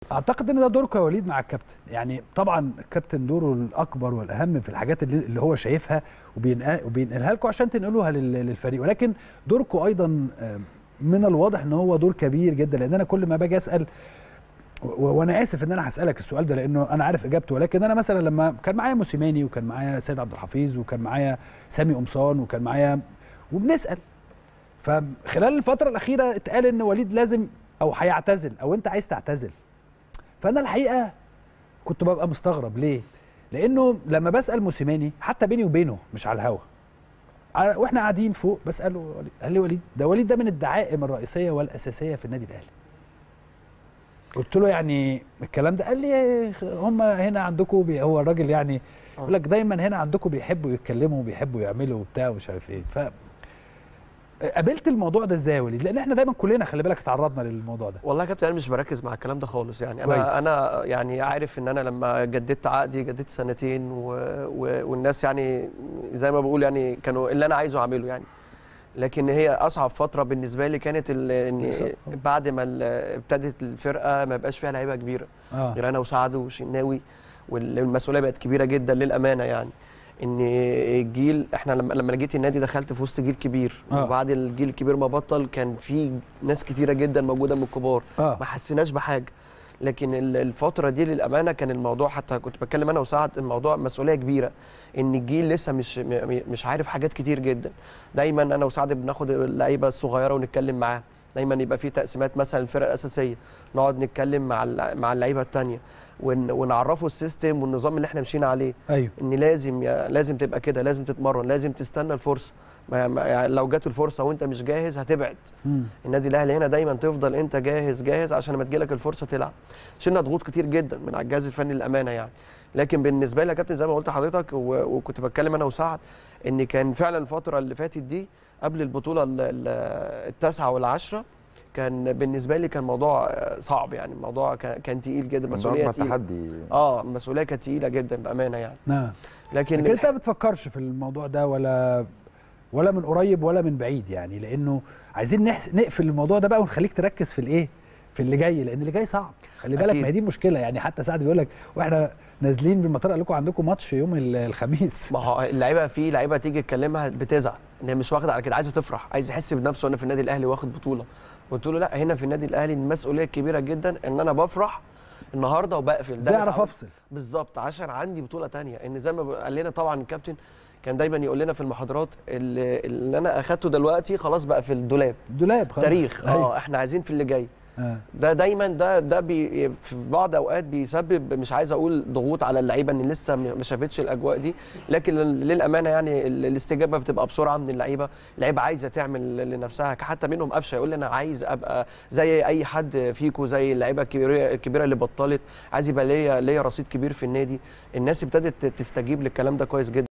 اعتقد ان ده دوركم يا وليد مع الكابتن يعني طبعا الكابتن دوره الاكبر والاهم في الحاجات اللي, اللي هو شايفها وبينقل- وبينقلها لكم عشان تنقلوها لل- للفريق ولكن دوركم ايضا آه، من الواضح ان هو دور كبير جدا لان انا كل ما باجي اسال و- وانا اسف ان انا هسالك السؤال ده لانه انا عارف اجابته ولكن انا مثلا لما كان معايا موسيماني وكان معايا سيد عبد الحفيظ وكان معايا سامي قمصان وكان معايا وبنسال فخلال الفتره الاخيره اتقال ان وليد لازم او هيعتزل او انت عايز تعتزل فانا الحقيقه كنت ببقى مستغرب ليه لانه لما بسال موسيماني حتى بيني وبينه مش على الهوا على- واحنا قاعدين فوق بساله وليد قال لي وليد ده وليد ده من الدعائم الرئيسيه والاساسيه في النادي الاهلي قلت له يعني الكلام ده قال لي هم هنا عندكم بي هو الراجل يعني يقول لك دايما هنا عندكم بيحبوا يتكلموا وبيحبوا يعملوا وبتاع ومش عارف ايه ف قابلت الموضوع ده ازاي يا وليد لان احنا دايما كلنا خلي بالك اتعرضنا للموضوع ده والله يا كابتن انا مش بركز مع الكلام ده خالص يعني انا كويس. انا يعني عارف ان انا لما جددت عقدي جددت سنتين و... و... والناس يعني زي ما بقول يعني كانوا اللي انا عايزه اعمله يعني لكن هي اصعب فتره بالنسبه لي كانت ال... ان بعد ما ال... ابتدت الفرقه ما بقاش فيها لعيبه كبيره اه غير انا وسعد وشناوي والمسؤوليه بقت كبيره جدا للامانه يعني ان الجيل احنا لما لما جيت النادي دخلت في وسط جيل كبير آه. وبعد الجيل الكبير ما بطل كان في ناس كتيره جدا موجوده من الكبار اه ما حسيناش بحاجه لكن ال- الفتره دي للامانه كان الموضوع حتى كنت بتكلم انا وسعد الموضوع مسؤوليه كبيره ان الجيل لسه مش م- م- مش عارف حاجات كتير جدا دايما انا وسعد بناخد اللعيبه الصغيره ونتكلم معاها دايما يبقى في تقسيمات مثلا الفرق الاساسيه نقعد نتكلم مع الل- مع اللعيبه الثانيه ونعرفه السيستم والنظام اللي احنا مشينا عليه ايوه ان لازم يا لازم تبقى كده لازم تتمرن لازم تستنى الفرصه ما ما- يعني لو جات الفرصه وانت مش جاهز هتبعد مم. النادي الاهلي هنا دايما تفضل انت جاهز جاهز عشان لما تجيلك الفرصه تلعب شلنا ضغوط كتير جدا من على الجهاز الفني للامانه يعني لكن بالنسبه لي يا كابتن زي ما قلت لحضرتك و- وكنت بتكلم انا وسعد ان كان فعلا الفتره اللي فاتت دي قبل البطوله ال- ال- التاسعه والعشره كان بالنسبه لي كان موضوع آه، صعب يعني الموضوع كان كان تقيل جدا مسؤوليه مسؤوليه تقيله تحدي اه المسؤوليه كانت تقيله جدا بامانه يعني نعم لكن لكن انت ما بتفكرش في الموضوع ده ولا ولا من قريب ولا من بعيد يعني لانه عايزين نحس نقفل الموضوع ده بقى ونخليك تركز في الايه في اللي جاي لان اللي جاي صعب خلي بالك أكيد. ما هي دي المشكله يعني حتى سعد بيقول لك واحنا نازلين بالمطار قال لكم عندكم ماتش يوم ال- الخميس ما هو اللعيبه في لعيبه تيجي تكلمها بتزعل ان هي مش واخده على كده عايزه تفرح عايز يحس بنفسه انا في النادي الاهلي واخد بطوله قلت له لا هنا في النادي الاهلي المسؤوليه كبيره جدا ان انا بفرح النهارده وبقفل ازاي اعرف متعود. افصل بالظبط عشان عندي بطوله تانية ان زي ما قال لنا طبعا الكابتن كان دايما يقول لنا في المحاضرات اللي, اللي انا اخدته دلوقتي خلاص بقى في الدولاب دولاب خلاص تاريخ أيوة. اه احنا عايزين في اللي جاي آه. ده دايما ده ده بي في بعض اوقات بيسبب مش عايز اقول ضغوط على اللعيبه ان لسه م- ما شافتش الاجواء دي لكن لل- للامانه يعني ال- الاستجابه بتبقى بسرعه من اللعيبه اللعيبه عايزه تعمل لنفسها حتى منهم قفشه يقول لي انا عايز ابقى زي اي حد فيكو زي اللعيبه الكبيره الكبيره اللي بطلت عايز يبقى ليا ليا رصيد كبير في النادي الناس ابتدت تستجيب للكلام ده كويس جدا